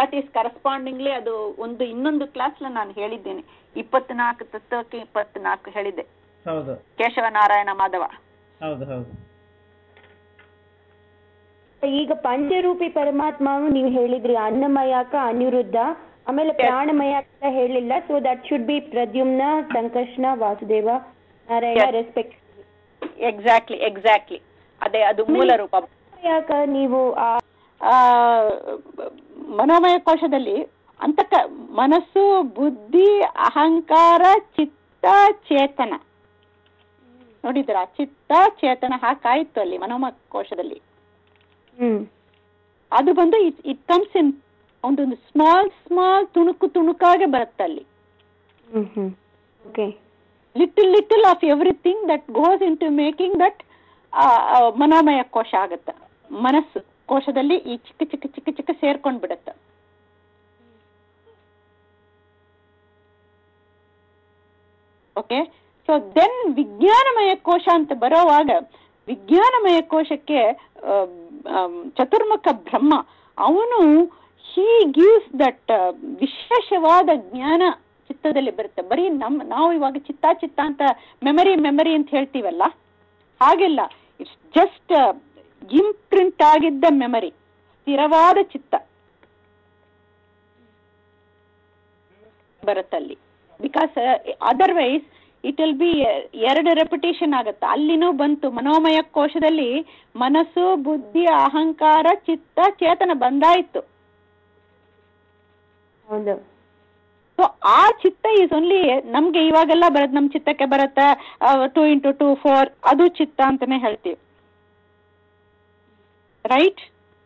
That is ಕರೆಸ್ಪಾಂಡಿಂಗ್ಲಿ ಅದು ಒಂದು ಇನ್ನೊಂದು ಕ್ಲಾಸ್ ನಾನು ಹೇಳಿದ್ದೇನೆ ಇಪ್ಪತ್ನಾಲ್ಕು ತತ್ವಕ್ಕೆ ಇಪ್ಪತ್ನಾಲ್ಕು ಹೇಳಿದ್ದೆ ಹೌದು ಕೇಶವ ನಾರಾಯಣ ಮಾಧವ ಹೌದು ಹೌದು ಈಗ ಪಂಚರೂಪಿ ಪರಮಾತ್ಮನು ನೀವು ಹೇಳಿದ್ರಿ ಅನ್ನಮಯಕ ಅನಿರುದ್ಧ ಆಮೇಲೆ ಪ್ರಾಣಮಯ ಅಂತ ಹೇಳಿಲ್ಲ so that should be Pradyumna Sankarshana Vasudeva Narayana Yes. Respect exactly exactly ಅದೇ ಅದು ಮೂಲ ರೂಪ ಯಾಕ ನೀವು ಆ ಆ, ಮನೋಮಯ ಕೋಶದಲ್ಲಿ ಅಂತಕ ಮನಸ್ಸು ಬುದ್ಧಿ ಅಹಂಕಾರ ಚಿತ್ತ ಚೇತನ ನೋಡಿದ್ರ ಚಿತ್ತ ಚೇತನ ಹಾಕಾಯ್ತು ಅಲ್ಲಿ ಮನೋಮಯ ಕೋಶದಲ್ಲಿ ಹ್ಮ್ ಅದು ಬಂದು ಇಟ್ ಕಮ್ಸ್ ಇನ್ ಒಂದೊಂದು ಸ್ಮಾಲ್ ಸ್ಮಾಲ್ ತುಣುಕು ತುಣುಕಾಗೆ ಬರುತ್ತೆ ಅಲ್ಲಿ hmm hmm okay little little of everything that goes into making that ಮನೋಮಯ ಕೋಶ ಆಗುತ್ತೆ ಮನಸ್ಸು ಕೋಶದಲ್ಲಿ ಈ ಚಿಕ್ಕ ಚಿಕ್ಕ ಚಿಕ್ಕ ಚಿಕ್ಕ ಸೇರ್ಕೊಂಡ್ ಬಿಡುತ್ತೆ ಓಕೆ ಸೊ ದೆನ್ ವಿಜ್ಞಾನಮಯ ಕೋಶ ಅಂತ ಬರೋವಾಗ ವಿಜ್ಞಾನಮಯ ಕೋಶಕ್ಕೆ ಆ, ಆಮ್, ಚತುರ್ಮುಖ ಬ್ರಹ್ಮ ಅವನು ಹೀ ಗಿವ್ಸ್ ದಟ್ ವಿಶೇಷವಾದ ಜ್ಞಾನ ಚಿತ್ತದಲ್ಲಿ ಬರುತ್ತೆ ಬರೀ ನಮ್ ನಾವು ಇವಾಗ ಚಿತ್ತ ಚಿತ್ತ ಅಂತ ಮೆಮರಿ ಮೆಮರಿ ಅಂತ ಹೇಳ್ತೀವಲ್ಲ ಹಾಗೆಲ್ಲ ಇಟ್ಸ್ ಜಸ್ಟ್ ಇಂಪ್ರಿಂಟ್ ಆಗಿದ್ದ ಮೆಮರಿ ಸ್ಥಿರವಾದ ಚಿತ್ತ ಬರುತ್ತಲ್ಲಿ because otherwise it will be ಎರಡು ರೆಪಿಟೇಷನ್ ಆಗುತ್ತೆ ಅಲ್ಲಿನೂ ಬಂತು ಮನೋಮಯ ಕೋಶದಲ್ಲಿ ಮನಸ್ಸು ಬುದ್ಧಿ ಅಹಂಕಾರ ಚಿತ್ತ ಚೇತನ ಬಂದಾಯ್ತು ಹೌದು ಸೊ ಆ ಚಿತ್ತ ಈಸ್ ಓನ್ಲಿ ನಮ್ಗೆ ಇವಾಗೆಲ್ಲ ಬರುತ್ತೆ ನಮ್ಮ ಚಿತ್ತಕ್ಕೆ ಬರುತ್ತೆ ಟೂ ಇಂಟು ಟೂ ಫೋರ್ ಅದು ಚಿತ್ತ ಅಂತಾನೆ ಹೇಳ್ತೀವಿ ರೈಟ್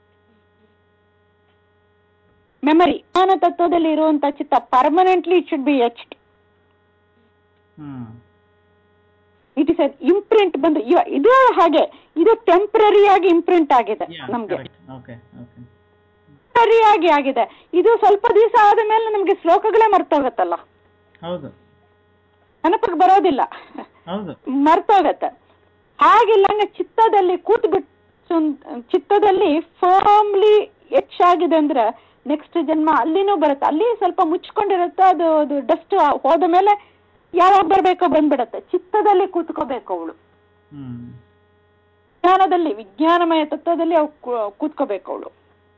ಮೆಮರಿ ಜ್ಞಾನ ತತ್ವದಲ್ಲಿ ಇರುವಂತ ಚಿತ್ತ permanently it should be etched hmm it is imprint ಬಂದು ಇವ- ಇದು ಹಾಗೆ ಇದು ಟೆಂಪ್ರರಿ ಆಗಿ ಇಂಪ್ರಿಂಟ್ ಆಗಿದೆ ನಮ್ಗೆ ಓಕೆ ಓಕೆ ಟೆಂಪ್ರರಿ ಆಗಿ ಆಗಿದೆ ಇದು ಸ್ವಲ್ಪ ದಿವಸ ಆದ ಮೇಲೆ ನಮ್ಗೆ ಶ್ಲೋಕಗಳೇ ಮರ್ತೋಗತ್ತಲ್ಲ ಹೌದು ನೆನಪಿಗೆ ಬರೋದಿಲ್ಲ ಹೌದು ಮರ್ತೋಗತ್ತೆ ಹಾಗಿಲ್ಲ ಹಂಗೆ ಚಿತ್ತದಲ್ಲಿ ಕೂತ್ಬಿಟ್ಟು ಚಿತ್ತದಲ್ಲಿ ಫರ್ಮ್ಲಿ ಹೆಚ್ಚಾಗಿದೆ ಅಂದ್ರೆ ನೆಕ್ಸ್ಟ್ ಜನ್ಮ ಅಲ್ಲಿನೂ ಬರುತ್ತೆ ಅಲ್ಲಿ ಸ್ವಲ್ಪ ಮುಚ್ಕೊಂಡಿರುತ್ತೆ ಅದು ಅದು ಡಸ್ಟ್ ಹೋದ ಮೇಲೆ ಯಾವಾಗ ಬರಬೇಕೋ ಬಂದ್ಬಿಡತ್ತೆ ಚಿತ್ತದಲ್ಲಿ ಕೂತ್ಕೋಬೇಕು ಅವಳು ಹ್ಮ್ ವಿಜ್ಞಾನದಲ್ಲಿ ವಿಜ್ಞಾನಮಯ ತತ್ವದಲ್ಲಿ ಅವು ಕೂ- ಕೂತ್ಕೋಬೇಕು ಅವಳು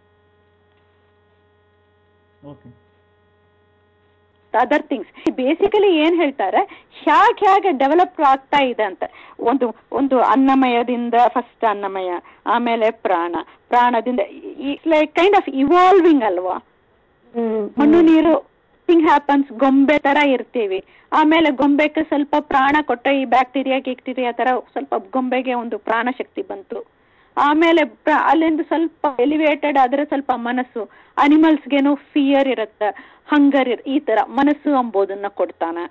ಓಕೆ ಅದರ್ ಥಿಂಗ್ಸ್ ಬೇಸಿಕಲಿ ಏನ್ ಹೇಳ್ತಾರೆ ಹ್ಯಾಕ್ ಹೇಗೆ ಡೆವಲಪ್ ಆಗ್ತಾ ಇದೆ ಅಂತ ಒಂದು ಒಂದು ಅನ್ನಮಯದಿಂದ ಫಸ್ಟ್ ಅನ್ನಮಯ ಆಮೇಲೆ ಪ್ರಾಣ ಪ್ರಾಣದಿಂದ ಲೈಕ್ ಕೈಂಡ್ ಆಫ್ ಇವಾಲ್ವಿಂಗ್ ಅಲ್ವಾ ಹ್ಮ್ ಮಣ್ಣು ನೀರು ಥಿಂಗ್ ಹ್ಯಾಪನ್ಸ್ ಗೊಂಬೆ ತರ ಇರ್ತೀವಿ ಆಮೇಲೆ ಗೊಂಬೆಗೆ ಸ್ವಲ್ಪ ಪ್ರಾಣ ಕೊಟ್ಟ ಈ ಬ್ಯಾಕ್ಟೀರಿಯಾ ಗಿಕ್ಟೀರಿಯಾ ತರ ಸ್ವಲ್ಪ ಗೊಂಬೆಗೆ ಒಂದು ಪ್ರಾಣ ಶಕ್ತಿ ಬಂತು ಆಮೇಲೆ ಪ್ರ- ಅಲ್ಲಿಂದ ಸ್ವಲ್ಪ ಎಲಿವೇಟೆಡ್ ಆದ್ರೆ ಸ್ವಲ್ಪ ಮನಸ್ಸು ಅನಿಮಲ್ಸ್ಗೇನು ಫಿಯರ್ ಇರುತ್ತೆ ಹಂಗರ್ ಈ ತರ ಮನಸ್ಸು ಅಂಬೋದನ್ನ ಕೊಡ್ತಾನೆ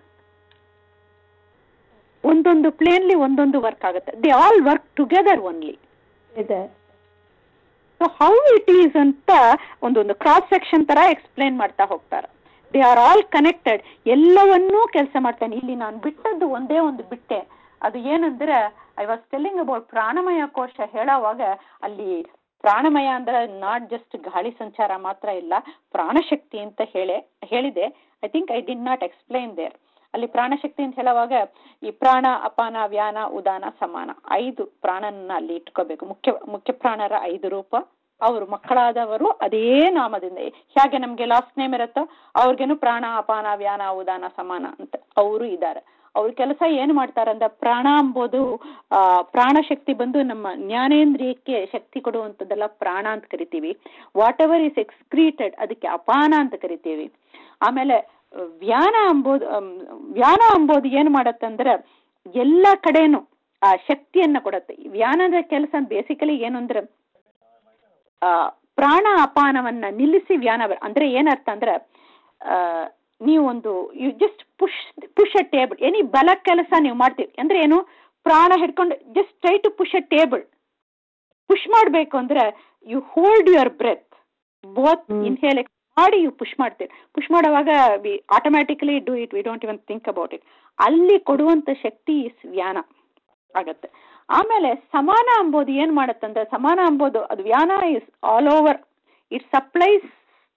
ಒಂದೊಂದು ಪ್ಲೇನ್ಲಿ ಒಂದೊಂದು ವರ್ಕ್ ಆಗುತ್ತೆ they all work together only ಇದೆ ಸೊ ಹೌ ಇಟ್ ಈಸ್ ಅಂತ ಒಂದೊಂದು ಕ್ರಾಸ್ ಸೆಕ್ಷನ್ ತರ ಎಕ್ಸ್ಪ್ಲೇನ್ ಮಾಡ್ತಾ ಹೋಗ್ತಾರೆ ದೇ ಆರ್ ಆಲ್ ಕನೆಕ್ಟೆಡ್ ಎಲ್ಲವನ್ನೂ ಕೆಲಸ ಮಾಡ್ತಾನೆ ಇಲ್ಲಿ ನಾನು ಬಿಟ್ಟದ್ದು ಒಂದೇ ಒಂದು ಬಿಟ್ಟೆ ಅದು ಏನಂದ್ರೆ ಐ ವಾಸ್ ಟೆಲ್ಲಿಂಗ್ ಅಬೌಟ್ ಪ್ರಾಣಮಯ ಕೋಶ ಹೇಳೋವಾಗ ಅಲ್ಲಿ ಪ್ರಾಣಮಯ ಅಂದ್ರೆ ನಾಟ್ ಜಸ್ಟ್ ಗಾಳಿ ಸಂಚಾರ ಮಾತ್ರ ಇಲ್ಲ ಪ್ರಾಣಶಕ್ತಿ ಅಂತ ಹೇಳಿ ಹೇಳಿದೆ I think I did not explain there ಅಲ್ಲಿ ಪ್ರಾಣಶಕ್ತಿ ಅಂತ ಹೇಳುವಾಗ ಈ ಪ್ರಾಣ ಅಪಾನ ವ್ಯಾನ ಉದಾನ ಸಮಾನ ಐದು ಪ್ರಾಣನ ಅಲ್ಲಿ ಇಟ್ಕೋಬೇಕು ಮುಖ್ಯ ಮುಖ್ಯ ಪ್ರಾಣರ ಐದು ರೂಪ ಅವರು ಮಕ್ಕಳಾದವರು ಅದೇ ನಾಮದಿಂದ ಹೇಗೆ ನಮ್ಗೆ ಲಾಸ್ಟ್ ನೇಮ್ ಇರುತ್ತೋ ಅವ್ರಿಗೇನು ಪ್ರಾಣ ಅಪಾನ ವ್ಯಾನ ಉದಾನ ಸಮಾನ ಅಂತ ಅವರು ಇದ್ದಾರೆ ಅವ್ರ ಕೆಲಸ ಏನ್ ಮಾಡ್ತಾರಂದ್ರೆ ಪ್ರಾಣ ಎಂಬುದು ಆ ಪ್ರಾಣಶಕ್ತಿ ಬಂದು ನಮ್ಮ ಜ್ಞಾನೇಂದ್ರಿಯಕ್ಕೆ ಶಕ್ತಿ ಕೊಡುವಂಥದ್ದೆಲ್ಲ ಪ್ರಾಣ ಅಂತ ಕರಿತೀವಿ ವಾಟ್ ಎವರ್ ಇಸ್ ಎಕ್ಸ್ಕ್ರೀಟೆಡ್ ಅದಕ್ಕೆ ಅಪಾನ ಅಂತ ಕರಿತೀವಿ ಆಮೇಲೆ ವ್ಯಾನ ಅಂಬೋದು ಅಮ್, ವ್ಯಾನ ಅಂಬೋದು ಏನ್ ಮಾಡತ್ತಂದ್ರೆ ಎಲ್ಲ ಕಡೆನೂ ಆ ಶಕ್ತಿಯನ್ನ ಕೊಡತ್ತೆ ವ್ಯಾನದ ಕೆಲಸ ಬೇಸಿಕಲಿ ಏನು ಅಂದ್ರೆ ಆ ಪ್ರಾಣ ಅಪಾನವನ್ನ ನಿಲ್ಲಿಸಿ ವ್ಯಾನ ಬ- ಅಂದ್ರೆ ಏನರ್ಥ ಅಂದ್ರೆ ಆ ನೀವು ಒಂದು you just push push a table any ಬಲ ಕೆಲಸ ನೀವು ಮಾಡ್ತೀವಿ ಅಂದ್ರೆ ಏನು ಪ್ರಾಣ ಹಿಡ್ಕೊಂಡು just try to push a table push ಮಾಡಬೇಕು ಅಂದ್ರೆ you hold your breath both hmm. Inhale ಮಾಡಿ ಯು ಪುಷ್ ಮಾಡ್ತೀವಿ ಪುಷ್ ಮಾಡುವಾಗ we automatically do it we don't even think about it ಅಲ್ಲಿ ಕೊಡುವಂತ ಶಕ್ತಿ ಇಸ್ ವ್ಯಾನ ಆಗತ್ತೆ ಆಮೇಲೆ ಸಮಾನ ಅಂಬೋದು ಏನ್ ಮಾಡತ್ತಂದ್ರೆ ಸಮಾನ ಅಂಬೋದು ಅದು ವ್ಯಾನ is all over it supplies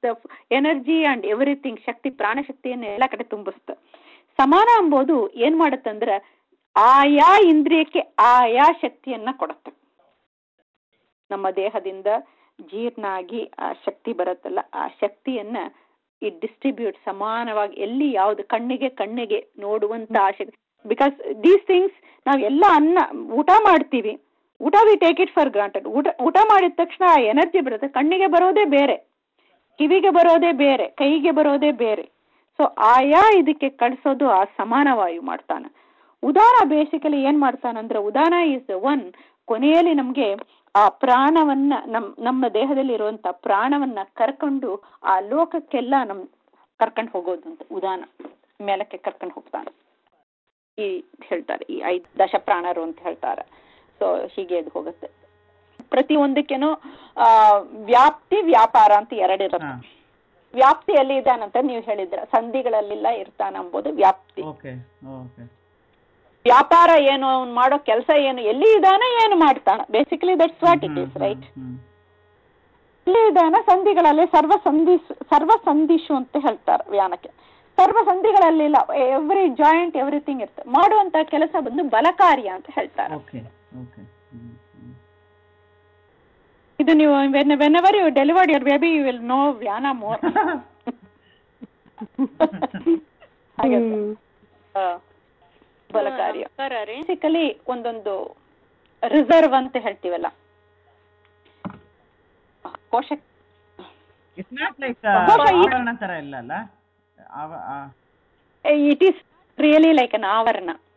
the energy and everything ಶಕ್ತಿ ಪ್ರಾಣಶಕ್ತಿಯನ್ನು ಎಲ್ಲ ಕಡೆ ತುಂಬಿಸ್ತ ಸಮಾನ ಎಂಬುದು ಏನ್ ಮಾಡುತ್ತಂದ್ರೆ ಆಯಾ ಇಂದ್ರಿಯಕ್ಕೆ ಆಯಾ ಶಕ್ತಿಯನ್ನ ಕೊಡುತ್ತೆ ನಮ್ಮ ದೇಹದಿಂದ ಜೀರ್ಣ ಆಗಿ ಆ ಶಕ್ತಿ ಬರುತ್ತಲ್ಲ ಆ ಶಕ್ತಿಯನ್ನ ಇಟ್ ಡಿಸ್ಟ್ರಿಬ್ಯೂಟ್ ಸಮಾನವಾಗಿ ಎಲ್ಲಿ ಯಾವ್ದು ಕಣ್ಣಿಗೆ ಕಣ್ಣಿಗೆ ನೋಡುವಂತ ಆ ಶಕ್ತಿ ಬಿಕಾಸ್ ದೀಸ್ ಥಿಂಗ್ಸ್ ನಾವ್ ಎಲ್ಲ ಅನ್ನ ಊಟ ಮಾಡ್ತೀವಿ ಊಟ we take it for granted ಊಟ ಊಟ ಮಾಡಿದ ತಕ್ಷಣ ಆ ಎನರ್ಜಿ ಬರುತ್ತೆ ಕಣ್ಣಿಗೆ ಬರೋದೇ ಬೇರೆ ಕಿವಿಗೆ ಬರೋದೇ ಬೇರೆ ಕೈಗೆ ಬರೋದೇ ಬೇರೆ ಸೊ ಆಯಾ ಇದಕ್ಕೆ ಕಳಿಸೋದು ಆ ಸಮಾನವಾಯು ಮಾಡ್ತಾನೆ ಉದಾನ ಬೇಸಿಕಲಿ ಏನ್ ಮಾಡ್ತಾನಂದ್ರೆ ಉದಾನ ಇಸ್ ದ ಒನ್ ಕೊನೆಯಲ್ಲಿ ನಮ್ಗೆ ಆ ಪ್ರಾಣವನ್ನ ನಮ್ ನಮ್ಮ ದೇಹದಲ್ಲಿ ಇರುವಂತ ಪ್ರಾಣವನ್ನ ಕರ್ಕೊಂಡು ಆ ಲೋಕಕ್ಕೆಲ್ಲ ನಮ್ ಕರ್ಕೊಂಡು ಹೋಗೋದು ಅಂತ ಉದಾನ ಮೇಲಕ್ಕೆ ಕರ್ಕೊಂಡು ಹೋಗ್ತಾನೆ ಈ ಹೇಳ್ತಾರೆ ಈ ಐದ್ ದಶ ಪ್ರಾಣರು ಅಂತ ಹೇಳ್ತಾರೆ ಸೊ ಹೀಗೆ ಇದು ಹೋಗುತ್ತೆ ಪ್ರತಿ ಒಂದಕ್ಕೇನು ಆ ವ್ಯಾಪ್ತಿ ವ್ಯಾಪಾರ ಅಂತ ಎರಡಿರುತ್ತೆ ಹಾ ವ್ಯಾಪ್ತಿ ಎಲ್ಲಿ ಇದ್ದಾನಂತ ನೀವು ಹೇಳಿದ್ರ ಸಂಧಿಗಳಲ್ಲೆಲ್ಲ ಇರ್ತಾನ ಎಂಬುದು ವ್ಯಾಪ್ತಿ ಓಕೆ ಓಕೆ ವ್ಯಾಪಾರ ಏನು ಅವ್ನು ಮಾಡೋ ಕೆಲಸ ಏನು ಎಲ್ಲಿ ಇದಾನ ಏನು ಮಾಡ್ತಾನ basically that's what it is right hmm ಎಲ್ಲಿ ಇದಾನ ಸಂಧಿಗಳಲ್ಲಿ ಸರ್ವ ಸಂಧಿ ಸರ್ವ ಸಂಧಿಶು ಅಂತ ಹೇಳ್ತಾರೆ ವ್ಯಾನಕ್ಕೆ ಸರ್ವ ಸಂಧಿಗಳಲ್ಲಿಲ್ಲ ಎವ್ರಿ ಜಾಯಿಂಟ್ ಎವ್ರಿಥಿಂಗ್ ಇರ್ತದೆ ಮಾಡುವಂತ ಕೆಲಸ ಬಂದು ಬಲಕಾರ್ಯ ಅಂತ ಹೇಳ್ತಾರೆ ಓಕೆ ಓಕೆ ಹ್ಮ್ ಹ್ಮ್ ಇದು ನೀವು when when ever you delivered your baby you will know one more ಹಾಗೆ ಆ, ಬಲಕಾರ್ಯ ಬೇಸಿಕಲಿ ಒಂದೊಂದು ರಿಸರ್ವ್ ಅಂತ ಹೇಳ್ತೀವಲ್ಲ ಕೋಶ ಇಟ್ಸ್ ನಾಟ್ ಲೈಕ್ ಬಹುಶಃ ಈ- ಆವರಣ ತರ ಇಲ್ಲ ಅಲ್ಲ ಆವ- ಆ- it is really like an ಆವರಣ